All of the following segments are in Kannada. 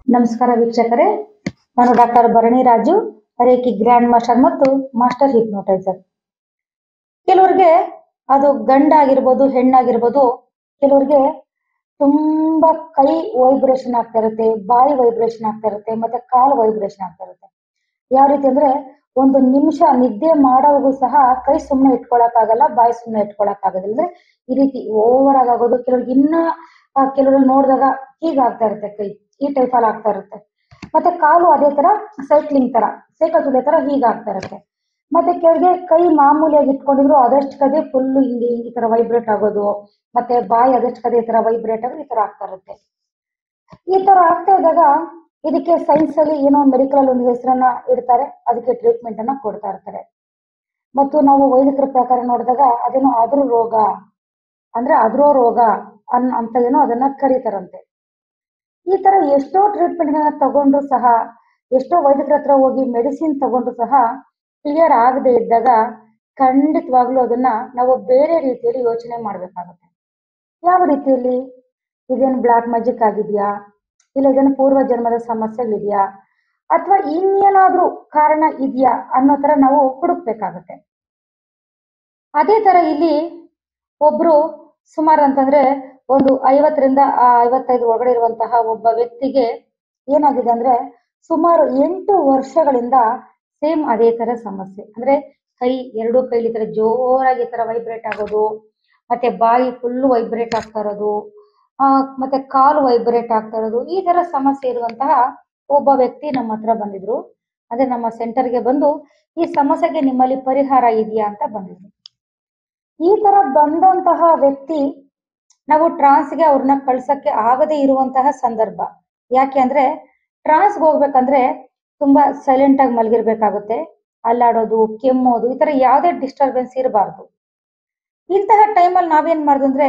ನಮಸ್ಕಾರ ವೀಕ್ಷಕರೇ ನಾನು doctor Bharani Raju reiki grand master ಮತ್ತು ಮಾಸ್ಟರ್ ಹಿಪ್ನೋಟೈಸರ್ ಕೆಲವ್ರಿಗೆ ಅದು ಗಂಡಾಗಿರ್ಬೋದು ಹೆಣ್ಣಾಗಿರ್ಬೋದು ಕೆಲವ್ರಿಗೆ ತುಂಬಾ ಕೈ ವೈಬ್ರೇಷನ್ ಆಗ್ತಾ ಇರುತ್ತೆ ಬಾಯಿ ವೈಬ್ರೇಷನ್ ಆಗ್ತಾ ಇರುತ್ತೆ ಮತ್ತೆ ಕಾಲು ವೈಬ್ರೇಷನ್ ಆಗ್ತಾ ಇರುತ್ತೆ ಯಾವ ರೀತಿ ಅಂದ್ರೆ ಒಂದು ನಿಮಿಷ ನಿದ್ದೆ ಮಾಡೋವಾಗೂ ಸಹ ಕೈ ಸುಮ್ಮನೆ ಇಟ್ಕೊಳಕ್ ಆಗಲ್ಲ ಬಾಯಿ ಸುಮ್ಮನೆ ಇಟ್ಕೊಳಕ್ ಆಗೋದಿಲ್ಲ ಅಂದ್ರೆ ಈ ರೀತಿ ಓವರ್ ಆಗಿ ಆಗೋದು ಕೆಲವ್ರಿಗೆ ಇನ್ನ ಆ, ಕೆಲವ್ರಲ್ಲಿ ನೋಡಿದಾಗ ಹೀಗಾಗ್ತಾ ಇರುತ್ತೆ ಕೈ ಈ ಟೈಪ್ ಅಲ್ಲಿ ಆಗ್ತಾ ಇರುತ್ತೆ ಮತ್ತೆ ಕಾಲು ಅದೇ ತರ ಸೈಕ್ಲಿಂಗ್ ತರ ಸೈಕಲ್ ತುಳಿಯೋ ತರ ಹೀಗಾಗ್ತಾ ಇರುತ್ತೆ ಮತ್ತೆ ಕೆಳಗೆ ಕೈ ಮಾಮೂಲಿಯಾಗಿ ಇಟ್ಕೊಂಡಿದ್ರು ಅದಷ್ಟು ಕದೆ ಫುಲ್ ಹಿಂಗೆ ಈ ತರ ವೈಬ್ರೇಟ್ ಆಗೋದು ಮತ್ತೆ ಬಾಯಿ ಅದಷ್ಟು ಕದೆ ಈ ತರ ವೈಬ್ರೇಟ್ ಆಗೋದು ಈ ತರ ಆಗ್ತಾ ಇರುತ್ತೆ ಈ ತರ ಆಗ್ತಾ ಇದ್ದಾಗ ಇದಕ್ಕೆ ಸೈನ್ಸ್ ಅಲ್ಲಿ ಏನೋ ಮೆಡಿಕಲ್ ಒಂದು ಹೆಸರನ್ನ ಇಡ್ತಾರೆ ಅದಕ್ಕೆ ಟ್ರೀಟ್ಮೆಂಟ್ ಅನ್ನ ಕೊಡ್ತಾ ಇರ್ತಾರೆ ಮತ್ತು ನಾವು ವೈದ್ಯಕರ ಪ್ರಕಾರ ನೋಡಿದಾಗ ಅದೇನೋ ಅದ್ರ ರೋಗ ಅಂದ್ರೆ ಅದ್ರೋ ರೋಗ ಅನ್ ಅಂತ ಏನೋ ಅದನ್ನ ಕರೀತಾರಂತೆ ಈ ತರ ಎಷ್ಟೋ ಟ್ರೀಟ್ಮೆಂಟ್ ಗಳನ್ನ ತಗೊಂಡ್ರು ಸಹ ಎಷ್ಟೋ ವೈದ್ಯಕರ ಹತ್ರ ಹೋಗಿ ಮೆಡಿಸಿನ್ ತಗೊಂಡ್ರು ಸಹ ಕ್ಲಿಯರ್ ಆಗದೆ ಇದ್ದಾಗ ಖಂಡಿತವಾಗ್ಲೂ ಅದನ್ನ ನಾವು ಬೇರೆ ರೀತಿಯಲ್ಲಿ ಯೋಚನೆ ಮಾಡ್ಬೇಕಾಗುತ್ತೆ ಯಾವ ರೀತಿಯಲ್ಲಿ ಇದೇನು ಬ್ಲಾಕ್ ಮ್ಯಾಜಿಕ್ ಆಗಿದ್ಯಾ ಇಲ್ಲ ಇದೇನು ಪೂರ್ವ ಜನ್ಮದ ಸಮಸ್ಯೆಗಳಿದೆಯಾ ಅಥವಾ ಇನ್ನೇನಾದ್ರೂ ಕಾರಣ ಇದೆಯಾ ಅನ್ನೋ ತರ ನಾವು ಹುಡುಕ್ಬೇಕಾಗತ್ತೆ ಅದೇ ತರ ಇಲ್ಲಿ ಒಬ್ರು ಸುಮಾರು ಅಂತಂದ್ರೆ ಒಂದು ಐವತ್ತರಿಂದ ಆ ಐವತ್ತೈದು ಒಳಗಡೆ ಇರುವಂತಹ ಒಬ್ಬ ವ್ಯಕ್ತಿಗೆ ಏನಾಗಿದೆ ಅಂದ್ರೆ ಸುಮಾರು ಎಂಟು ವರ್ಷಗಳಿಂದ ಸೇಮ್ ಅದೇ ತರ ಸಮಸ್ಯೆ ಅಂದ್ರೆ ಕೈ ಎರಡು ಕೈಲಿ ಈ ತರ ಜೋರಾಗಿ ಈ ತರ ವೈಬ್ರೇಟ್ ಆಗೋದು ಮತ್ತೆ ಬಾಯಿ ಫುಲ್ ವೈಬ್ರೇಟ್ ಆಗ್ತಾ ಇರೋದು ಆ ಮತ್ತೆ ಕಾಲು ವೈಬ್ರೇಟ್ ಆಗ್ತಾ ಇರೋದು ಈ ತರ ಸಮಸ್ಯೆ ಇರುವಂತಹ ಒಬ್ಬ ವ್ಯಕ್ತಿ ನಮ್ಮ ಹತ್ರ ಬಂದಿದ್ರು ಅಂದ್ರೆ ನಮ್ಮ ಸೆಂಟರ್ಗೆ ಬಂದು ಈ ಸಮಸ್ಯೆಗೆ ನಿಮ್ಮಲ್ಲಿ ಪರಿಹಾರ ಇದೆಯಾ ಅಂತ ಬಂದಿದ್ರು ಈ ತರ ಬಂದಂತಹ ವ್ಯಕ್ತಿ ನಾವು ಟ್ರಾನ್ಸ್ಗೆ ಅವ್ರನ್ನ ಕಳ್ಸಕ್ಕೆ ಆಗದೆ ಇರುವಂತಹ ಸಂದರ್ಭ ಯಾಕೆ ಅಂದ್ರೆ ಟ್ರಾನ್ಸ್ಗೆ ಹೋಗ್ಬೇಕಂದ್ರೆ ತುಂಬಾ ಸೈಲೆಂಟ್ ಆಗಿ ಮಲಗಿರ್ಬೇಕಾಗುತ್ತೆ ಅಲ್ಲಾಡೋದು ಕೆಮ್ಮೋದು ಈ ತರ ಯಾವುದೇ ಡಿಸ್ಟರ್ಬೆನ್ಸ್ ಇರಬಾರ್ದು ಇಂತಹ ಟೈಮಲ್ಲಿ ನಾವೇನ್ ಮಾಡಿದ್ರೆ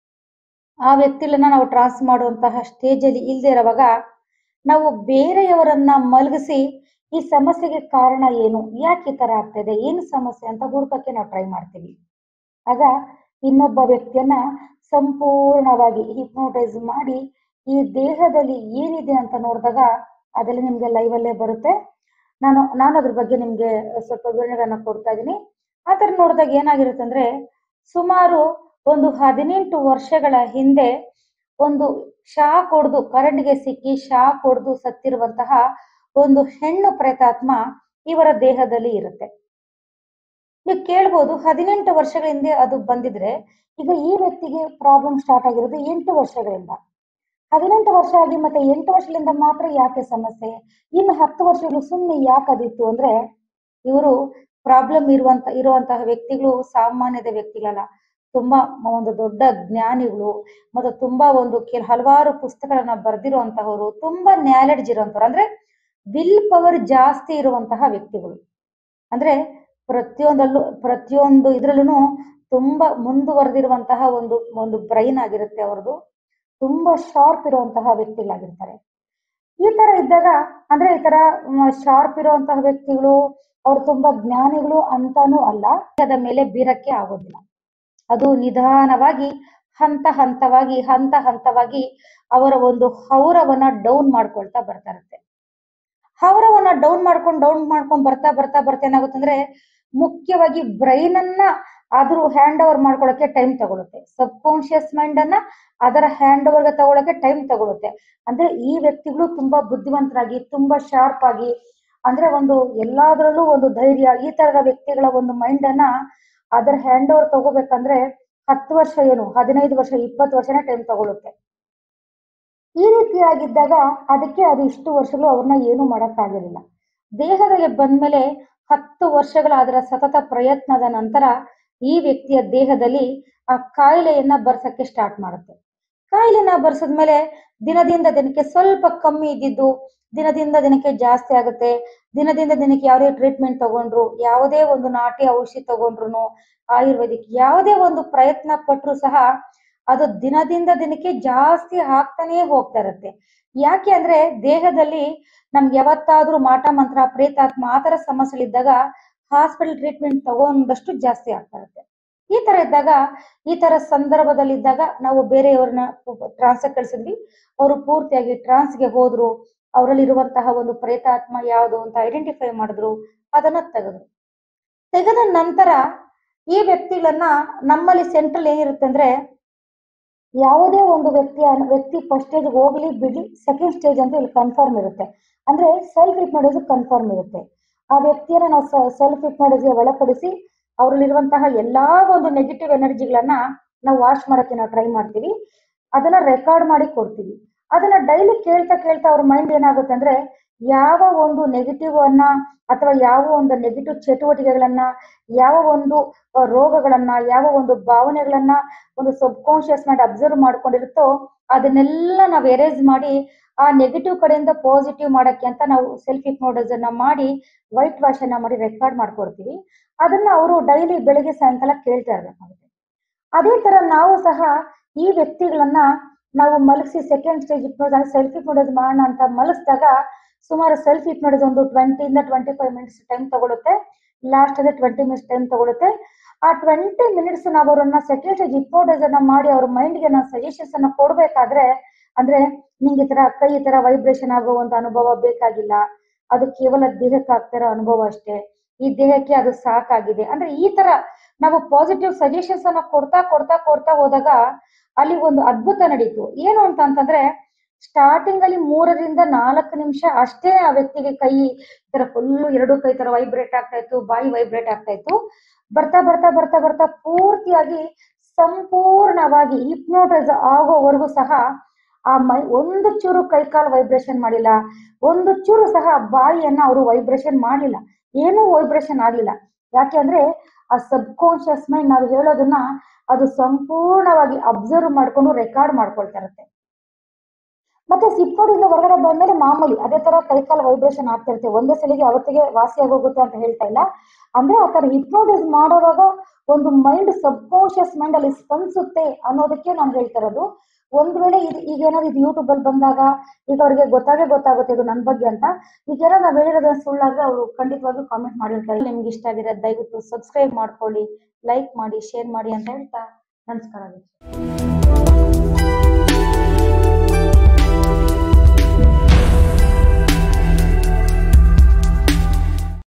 ಆ ವ್ಯಕ್ತಿಗಳನ್ನ ನಾವು ಟ್ರಾನ್ಸ್ ಮಾಡುವಂತಹ ಸ್ಟೇಜ್ ಅಲ್ಲಿ ಇಲ್ದೇ ಇರುವಾಗ ನಾವು ಬೇರೆಯವರನ್ನ ಮಲಗಿಸಿ ಈ ಸಮಸ್ಯೆಗೆ ಕಾರಣ ಏನು ಯಾಕೆ ಈ ತರ ಆಗ್ತಾ ಏನು ಸಮಸ್ಯೆ ಅಂತ ಹುಡುಕಕ್ಕೆ ನಾವು ಟ್ರೈ ಮಾಡ್ತೀವಿ ಆಗ ಇನ್ನೊಬ್ಬ ವ್ಯಕ್ತಿಯನ್ನ ಸಂಪೂರ್ಣವಾಗಿ ಹಿಪ್ನೋಟೈಸ್ ಮಾಡಿ ಈ ದೇಹದಲ್ಲಿ ಏನಿದೆ ಅಂತ ನೋಡಿದಾಗ ಅದೆಲ್ಲ ನಿಮ್ಗೆ ಲೈವ್ ಅಲ್ಲೇ ಬರುತ್ತೆ ನಾನು ನಾನು ಅದ್ರ ಬಗ್ಗೆ ನಿಮ್ಗೆ ಸ್ವಲ್ಪ ವಿವರಣೆಗಳನ್ನ ಕೊಡ್ತಾ ಇದ್ದೀನಿ ಆ ತರ ನೋಡಿದಾಗ ಏನಾಗಿರುತ್ತೆ ಅಂದ್ರೆ ಸುಮಾರು ಒಂದು ಹದಿನೆಂಟು ವರ್ಷಗಳ ಹಿಂದೆ ಒಂದು ಶಾಕ್ ಹೊಡೆದು ಕರೆಂಟ್ಗೆ ಸಿಕ್ಕಿ ಶಾಕ್ ಹೊಡೆದು ಸತ್ತಿರುವಂತಹ ಒಂದು ಹೆಣ್ಣು ಪ್ರೇತಾತ್ಮ ಇವರ ದೇಹದಲ್ಲಿ ಇರುತ್ತೆ ನೀವು ಕೇಳ್ಬೋದು ಹದಿನೆಂಟು ವರ್ಷಗಳ ಹಿಂದೆ ಅದು ಬಂದಿದ್ರೆ ಈಗ ಈ ವ್ಯಕ್ತಿಗೆ ಪ್ರಾಬ್ಲಮ್ ಸ್ಟಾರ್ಟ್ ಆಗಿರೋದು ಎಂಟು ವರ್ಷಗಳಿಂದ ಹದಿನೆಂಟು ವರ್ಷ ಆಗಿ ಮತ್ತೆ ಎಂಟು ವರ್ಷಗಳಿಂದ ಮಾತ್ರ ಯಾಕೆ ಸಮಸ್ಯೆ ಇನ್ನು ಹತ್ತು ವರ್ಷಗಳು ಸುಮ್ಮನೆ ಯಾಕೆ ಅದಿತ್ತು ಅಂದ್ರೆ ಇವರು ಪ್ರಾಬ್ಲಮ್ ಇರುವಂತ ಇರುವಂತಹ ವ್ಯಕ್ತಿಗಳು ಸಾಮಾನ್ಯದ ವ್ಯಕ್ತಿಗಳಲ್ಲ ತುಂಬಾ ಒಂದು ದೊಡ್ಡ ಜ್ಞಾನಿಗಳು ಮತ್ತು ತುಂಬಾ ಒಂದು ಕೆಲ ಹಲವಾರು ಪುಸ್ತಕಗಳನ್ನ ಬರೆದಿರುವಂತಹವರು ತುಂಬಾ ನಾಲೆಡ್ಜ್ ಇರುವಂತವ್ರು ಅಂದ್ರೆ ವಿಲ್ ಪವರ್ ಜಾಸ್ತಿ ಇರುವಂತಹ ವ್ಯಕ್ತಿಗಳು ಅಂದ್ರೆ ಪ್ರತಿಯೊಂದಲ್ಲೂ ಪ್ರತಿಯೊಂದು ಇದ್ರಲ್ಲೂ ತುಂಬಾ ಮುಂದುವರೆದಿರುವಂತಹ ಒಂದು ಒಂದು ಬ್ರೈನ್ ಆಗಿರುತ್ತೆ ಅವ್ರದ್ದು ತುಂಬಾ ಶಾರ್ಪ್ ಇರುವಂತಹ ವ್ಯಕ್ತಿಗಳಾಗಿರ್ತಾರೆ ಈ ತರ ಇದ್ದಾಗ ಅಂದ್ರೆ ಈ ತರ ಶಾರ್ಪ್ ಇರುವಂತಹ ವ್ಯಕ್ತಿಗಳು ಅವ್ರು ತುಂಬಾ ಜ್ಞಾನಿಗಳು ಅಂತಾನೂ ಅಲ್ಲ ಅದ ಮೇಲೆ ಬೀರಕ್ಕೆ ಆಗೋದಿಲ್ಲ ಅದು ನಿಧಾನವಾಗಿ ಹಂತ ಹಂತವಾಗಿ ಹಂತ ಹಂತವಾಗಿ ಅವರ ಒಂದು ಹೌರವನ್ನ ಡೌನ್ ಮಾಡ್ಕೊಳ್ತಾ ಬರ್ತಾ ಇರುತ್ತೆ ಹೌರವನ್ನ ಡೌನ್ ಮಾಡ್ಕೊಂಡು ಡೌನ್ ಮಾಡ್ಕೊಂಡ್ ಬರ್ತಾ ಬರ್ತಾ ಬರ್ತಾ ಏನಾಗುತ್ತಂದ್ರೆ ಮುಖ್ಯವಾಗಿ ಬ್ರೈನ್ ಅನ್ನ ಆದ್ರೂ ಹ್ಯಾಂಡ್ ಓವರ್ ಮಾಡ್ಕೊಳಕ್ಕೆ ಟೈಮ್ ತಗೊಳುತ್ತೆ ಸಬ್ ಕಾನ್ಶಿಯಸ್ ಮೈಂಡ್ ಅನ್ನ ಅದರ ಹ್ಯಾಂಡ್ ಓವರ್ಗೆ ತಗೊಳಕ್ಕೆ ಟೈಮ್ ತಗೊಳುತ್ತೆ ಅಂದ್ರೆ ಈ ವ್ಯಕ್ತಿಗಳು ತುಂಬಾ ಬುದ್ಧಿವಂತರಾಗಿ ತುಂಬಾ ಶಾರ್ಪ್ ಆಗಿ ಅಂದ್ರೆ ಒಂದು ಎಲ್ಲಾದ್ರಲ್ಲೂ ಒಂದು ಧೈರ್ಯ ಈ ತರದ ವ್ಯಕ್ತಿಗಳ ಒಂದು ಮೈಂಡ್ ಅನ್ನ ಅದರ ಹ್ಯಾಂಡ್ ಓವರ್ ತಗೋಬೇಕಂದ್ರೆ ಹತ್ತು ವರ್ಷ ಏನು ಹದಿನೈದು ವರ್ಷ ಇಪ್ಪತ್ತು ವರ್ಷನೇ ಟೈಮ್ ತಗೊಳುತ್ತೆ ಈ ರೀತಿಯಾಗಿದ್ದಾಗ ಅದಕ್ಕೆ ಅದು ಇಷ್ಟು ವರ್ಷಗಳು ಅವ್ರನ್ನ ಏನು ಮಾಡಕ್ಕಾಗಿರ್ಲಿಲ್ಲ ದೇಹದಲ್ಲಿ ಬಂದ್ಮೇಲೆ ಹತ್ತು ವರ್ಷಗಳ ಅದರ ಸತತ ಪ್ರಯತ್ನದ ನಂತರ ಈ ವ್ಯಕ್ತಿಯ ದೇಹದಲ್ಲಿ ಆ ಕಾಯಿಲೆಯನ್ನ ಬರ್ಸಕ್ಕೆ ಸ್ಟಾರ್ಟ್ ಮಾಡುತ್ತೆ ಕಾಯಿಲೆನ ಬರ್ಸದ್ಮೇಲೆ ದಿನದಿಂದ ದಿನಕ್ಕೆ ಸ್ವಲ್ಪ ಕಮ್ಮಿ ಇದ್ದಿದ್ದು ದಿನದಿಂದ ದಿನಕ್ಕೆ ಜಾಸ್ತಿ ಆಗುತ್ತೆ ದಿನದಿಂದ ದಿನಕ್ಕೆ ಯಾವುದೇ ಟ್ರೀಟ್ಮೆಂಟ್ ತಗೊಂಡ್ರು ಯಾವುದೇ ಒಂದು ನಾಟಿ ಔಷಧಿ ತಗೊಂಡ್ರು ಆಯುರ್ವೇದಿಕ್ ಯಾವುದೇ ಒಂದು ಪ್ರಯತ್ನ ಪಟ್ರು ಸಹ ಅದು ದಿನದಿಂದ ದಿನಕ್ಕೆ ಜಾಸ್ತಿ ಆಗ್ತಾನೆ ಹೋಗ್ತಾ ಇರುತ್ತೆ ಯಾಕೆ ಅಂದ್ರೆ ದೇಹದಲ್ಲಿ ನಮ್ಗೆ ಯಾವತ್ತಾದ್ರೂ ಮಾಟ ಮಂತ್ರ ಪ್ರೇತಾತ್ಮ ಆ ತರ ಸಮಸ್ಯೆಗಳಿದ್ದಾಗ ಹಾಸ್ಪಿಟಲ್ ಟ್ರೀಟ್ಮೆಂಟ್ ತಗೊಂಡಷ್ಟು ಜಾಸ್ತಿ ಆಗ್ತಾ ಇರುತ್ತೆ ಈ ತರ ಇದ್ದಾಗ ಈ ತರ ಸಂದರ್ಭದಲ್ಲಿ ಇದ್ದಾಗ ನಾವು ಬೇರೆಯವ್ರನ್ನ ಟ್ರಾನ್ಸ್ ಕಳ್ಸಿದ್ವಿ ಅವರು ಪೂರ್ತಿಯಾಗಿ ಟ್ರಾನ್ಸ್ಗೆ ಹೋದ್ರು ಅವರಲ್ಲಿರುವಂತಹ ಒಂದು ಪ್ರೇತಾತ್ಮ ಯಾವುದು ಅಂತ ಐಡೆಂಟಿಫೈ ಮಾಡಿದ್ರು ಅದನ್ನ ತೆಗೆದ್ರು ತೆಗೆದ ನಂತರ ಈ ವ್ಯಕ್ತಿಗಳನ್ನ ನಮ್ಮಲ್ಲಿ ಸೆಂಟ್ರಲ್ ಏನಿರುತ್ತೆ ಅಂದ್ರೆ ಯಾವುದೇ ಒಂದು ವ್ಯಕ್ತಿಯ ವ್ಯಕ್ತಿ ಫಸ್ಟ್ ಸ್ಟೇಜ್ ಹೋಗ್ಲಿ ಬಿಡ್ಲಿ ಸೆಕೆಂಡ್ ಸ್ಟೇಜ್ ಅಂತ ಇಲ್ಲಿ ಕನ್ಫರ್ಮ್ ಇರುತ್ತೆ ಅಂದ್ರೆ ಸೆಲ್ಫ್ ಹಿಪ್ನೋಟಿಸ್ ಕನ್ಫರ್ಮ್ ಇರುತ್ತೆ ಆ ವ್ಯಕ್ತಿಯನ್ನ ನಾವು ಸೆಲ್ಫ್ ಹಿಪ್ನೋಟಿಸ್ಗೆ ಒಳಪಡಿಸಿ ಅವರಲ್ಲಿರುವಂತಹ ಎಲ್ಲಾ ಒಂದು ನೆಗೆಟಿವ್ ಎನರ್ಜಿಗಳನ್ನ ನಾವು ವಾಶ್ ಮಾಡಕ್ಕೆ ನಾವು ಟ್ರೈ ಮಾಡ್ತೀವಿ ಅದನ್ನ ರೆಕಾರ್ಡ್ ಮಾಡಿ ಕೊಡ್ತೀವಿ ಅದನ್ನ ಡೈಲಿ ಕೇಳ್ತಾ ಕೇಳ್ತಾ ಅವ್ರ ಮೈಂಡ್ ಏನಾಗುತ್ತೆ ಅಂದ್ರೆ ಯಾವ ಒಂದು ನೆಗೆಟಿವ್ ಅನ್ನ ಅಥವಾ ಯಾವ ಒಂದು ನೆಗೆಟಿವ್ ಚಟುವಟಿಕೆಗಳನ್ನ ಯಾವ ಒಂದು ಆ, ರೋಗಗಳನ್ನ ಯಾವ ಒಂದು ಭಾವನೆಗಳನ್ನ ಒಂದು ಸಬ್ ಕಾನ್ಶಿಯಸ್ ಮೈಂಡ್ ಅಬ್ಸರ್ವ್ ಮಾಡ್ಕೊಂಡಿರುತ್ತೋ ಅದನ್ನೆಲ್ಲ ನಾವು ಎರೇಸ್ ಮಾಡಿ ಆ ನೆಗೆಟಿವ್ ಕಡೆಯಿಂದ ಪಾಸಿಟಿವ್ ಮಾಡಕ್ಕೆ ಅಂತ ನಾವು ಸೆಲ್ಫ್ ಹಿಪ್ನೋಟಿಸ್ ಅನ್ನ ಮಾಡಿ ವೈಟ್ ವಾಶ್ ಅನ್ನ ಮಾಡಿ ರೆಕಾರ್ಡ್ ಮಾಡ್ಕೊಡ್ತೀವಿ ಅದನ್ನ ಅವರು ಡೈಲಿ ಬೆಳಿಗ್ಗೆ ಸಾಯಂಕಾಲ ಕೇಳ್ತಾ ಇರ್ಬೇಕಾಗುತ್ತೆ ಅದೇ ತರ ನಾವು ಸಹ ಈ ವ್ಯಕ್ತಿಗಳನ್ನ ನಾವು ಮಲಗಿಸಿ second stage hypnosis self hypnotise ಮಾಡೋಣ ಅಂತ ಮಲಗಿಸಿದಾಗ ಸುಮಾರು ಸೆಲ್ಫ್ ಹಿಪ್ನೋಟಿಸ್ ಒಂದು ಟ್ವೆಂಟಿ ಇಂದ ಟ್ವೆಂಟಿ ಫೈವ್ ಮಿನಿಟ್ಸ್ ಟೈಮ್ ತಗೊಳುತ್ತೆ ಲಾಸ್ಟ್ ಅದೇ ಟ್ವೆಂಟಿ ಮಿನಿಟ್ಸ್ ಟೈಮ್ ತಗೊಳುತ್ತೆ ಆ ಟ್ವೆಂಟಿ ಮಿನಿಟ್ಸ್ ನಾವು ಅವರನ್ನ ಸೆಕೆಂಡ್ ಸ್ಟೇಜ್ ಹಿಪ್ನೋಟಿಸ್ ಅನ್ನ ಮಾಡಿ ಅವ್ರ ಮೈಂಡ್ಗೆ ನಾವು ಸಜೆಷನ್ಸ್ ಅನ್ನ ಕೊಡ್ಬೇಕಾದ್ರೆ ಅಂದ್ರೆ ನಿಂಗೆ ಈ ತರ ಕೈ ಈ ತರ ವೈಬ್ರೇಷನ್ ಆಗೋ ಒಂದು ಅನುಭವ ಬೇಕಾಗಿಲ್ಲ ಅದು ಕೇವಲ ದೇಹಕ್ಕೆ ಆಗ್ತಿರೋ ಅನುಭವ ಅಷ್ಟೇ ಈ ದೇಹಕ್ಕೆ ಅದು ಸಾಕಾಗಿದೆ ಅಂದ್ರೆ ಈ ತರ ನಾವು ಪಾಸಿಟಿವ್ ಸಜೆಷನ್ಸ್ ಅನ್ನ ಕೊಡ್ತಾ ಕೊಡ್ತಾ ಕೊಡ್ತಾ ಹೋದಾಗ ಅಲ್ಲಿ ಒಂದು ಅದ್ಭುತ ನಡೀತು ಏನು ಅಂತ ಅಂತಂದ್ರೆ ಸ್ಟಾರ್ಟಿಂಗ್ ಅಲ್ಲಿ ಮೂರರಿಂದ ನಾಲ್ಕು ನಿಮಿಷ ಅಷ್ಟೇ ಆ ವ್ಯಕ್ತಿಗೆ ಕೈ ಈ ತರ ಫುಲ್ ಎರಡು ಕೈ ತರ ವೈಬ್ರೇಟ್ ಆಗ್ತಾ ಇತ್ತು ಬಾಯಿ ವೈಬ್ರೇಟ್ ಆಗ್ತಾ ಇತ್ತು ಬರ್ತಾ ಬರ್ತಾ ಬರ್ತಾ ಬರ್ತಾ ಪೂರ್ತಿಯಾಗಿ ಸಂಪೂರ್ಣವಾಗಿ ಹಿಪ್ನೋಟೈಸ್ ಆಗೋವರೆಗೂ ಸಹ ಆ ಮೈ ಒಂದು ಚೂರು ಕೈಕಾಲು ವೈಬ್ರೇಷನ್ ಮಾಡಿಲ್ಲ ಒಂದು ಚೂರು ಸಹ ಬಾಯಿಯನ್ನ ಅವರು ವೈಬ್ರೇಷನ್ ಮಾಡಿಲ್ಲ ಏನೂ ವೈಬ್ರೇಷನ್ ಆಗ್ಲಿಲ್ಲ ಯಾಕೆ ಅಂದ್ರೆ ಆ ಸಬ್ ಕಾನ್ಶಿಯಸ್ ಮೈಂಡ್ ನಾವು ಹೇಳೋದನ್ನ ಅದು ಸಂಪೂರ್ಣವಾಗಿ ಅಬ್ಸರ್ವ್ ಮಾಡ್ಕೊಂಡು ರೆಕಾರ್ಡ್ ಮಾಡ್ಕೊಳ್ತಾ ಇರುತ್ತೆ ಮತ್ತೆ ಸಿಪ್ಪೋಡಿಂದ ಹೊರಗಡೆ ಬಂದ್ಮೇಲೆ ಮಾಮೂಲಿ ಅದೇ ತರ ಕೈಕಾಲು ವೈಬ್ರೇಷನ್ ಆಗ್ತಾ ಇರುತ್ತೆ ಒಂದೇ ಸಲಿಗೆ ಅವತ್ತಿಗೆ ವಾಸಿ ಆಗೋಗುತ್ತೆ ಅಂತ ಹೇಳ್ತಾ ಇಲ್ಲ ಅಂದ್ರೆ ಆ ತರ ಹಿಪ್ನೋಟಿಸ್ ಮಾಡೋವಾಗ ಒಂದು ಮೈಂಡ್ ಸಬ್ ಕಾನ್ಶಿಯಸ್ ಮೈಂಡ್ ಅಲ್ಲಿ ಸ್ಪಂದಿಸುತ್ತೆ ಅನ್ನೋದಕ್ಕೆ ನಾನು ಹೇಳ್ತಾ ಇರೋದು ಒಂದ್ ವೇಳೆ ಇದು ಈಗ ಏನಾದ್ರು ಇದು ಯೂಟ್ಯೂಬ್ ಅಲ್ಲಿ ಬಂದಾಗ ಈಗ ಅವ್ರಿಗೆ ಗೊತ್ತಾಗೇ ಗೊತ್ತಾಗುತ್ತೆ ಇದು ನನ್ನ ಬಗ್ಗೆ ಅಂತ ಈಗ ಏನೋ ನಾವ್ ಹೇಳಿರೋದನ್ನ ಸುಳ್ಳಾದ್ರೆ ಅವರು ಖಂಡಿತವಾಗ್ಲೂ ಕಾಮೆಂಟ್ ಮಾಡಿರ್ತಾರೆ ನಿಮ್ಗೆ ಇಷ್ಟ ಆಗಿದೆ ದಯವಿಟ್ಟು ಸಬ್ಸ್ಕ್ರೈಬ್ ಮಾಡ್ಕೊಳ್ಳಿ ಲೈಕ್ ಮಾಡಿ ಶೇರ್ ಮಾಡಿ ಅಂತ ಹೇಳ್ತಾ ನಮಸ್ಕಾರ ವೀಕ್ಷಕರೇ.